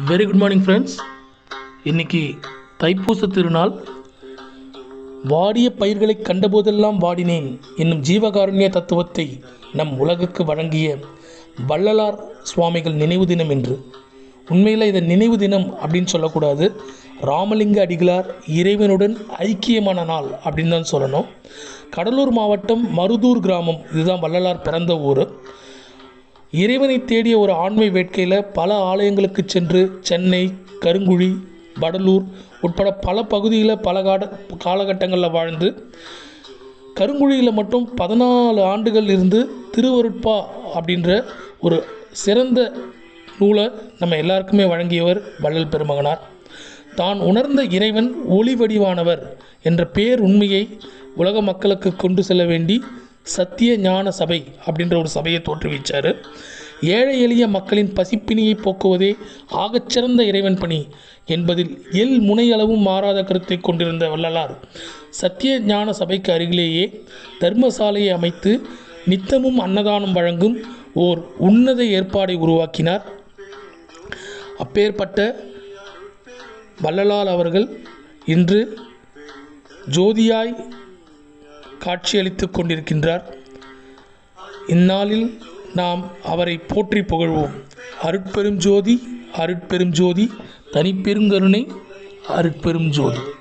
very good morning friends இன்னைக்கு தைப்பூச திருநாள் வாடிய பயிர்களை கண்டபோதெல்லாம் வாடினேன் என்னும் ஜீவகாருண்ய தத்துவத்தை நம் உலகுக்கு வழங்கிய வள்ளலார் சுவாமிகள் நினைவு தினம் என்று உண்மையில் இதை நினைவு தினம் அப்படின்னு சொல்லக்கூடாது ராமலிங்க அடிகளார் இறைவனுடன் ஐக்கியமான நாள் அப்படின்னு தான் சொல்லணும் கடலூர் மாவட்டம் மருதூர் கிராமம் இதுதான் வள்ளலார் பிறந்த ஊர் இறைவனை தேடிய ஒரு ஆண்மை வேட்கையில் பல ஆலயங்களுக்கு சென்று சென்னை கருங்குழி வடலூர் உட்பட பல பகுதியில் பல காட காலகட்டங்களில் வாழ்ந்து கருங்குழியில் மட்டும் பதினாலு ஆண்டுகள் இருந்து திருவருட்பா அப்படின்ற ஒரு சிறந்த நூலை நம்ம எல்லாருக்குமே வழங்கியவர் வள்ளல் பெருமகனார் தான் உணர்ந்த இறைவன் ஒளி வடிவானவர் என்ற பேர் உண்மையை உலக மக்களுக்கு கொண்டு செல்ல வேண்டி சத்திய ஞான சபை அப்படின்ற ஒரு சபையை தோற்றுவிச்சார் ஏழை எளிய மக்களின் பசிப்பினியை போக்குவதே ஆகச்சிறந்த இறைவன் பணி என்பதில் எல் முனையளவும் மாறாத கருத்தை கொண்டிருந்த வள்ளலார் சத்திய ஞான சபைக்கு அருகிலேயே தர்மசாலையை அமைத்து நித்தமும் அன்னதானம் வழங்கும் ஓர் உன்னத ஏற்பாடை உருவாக்கினார் அப்பேற்பட்ட வள்ளலார் அவர்கள் இன்று ஜோதியாய் காட்சியளித்துக் கொண்டிருக்கின்றார் இந்நாளில் நாம் அவரை போற்றி புகழ்வோம் அருட்பெரும் ஜோதி அருட்பெரும் ஜோதி தனிப்பெருங்கருணை அருட்பெரும் ஜோதி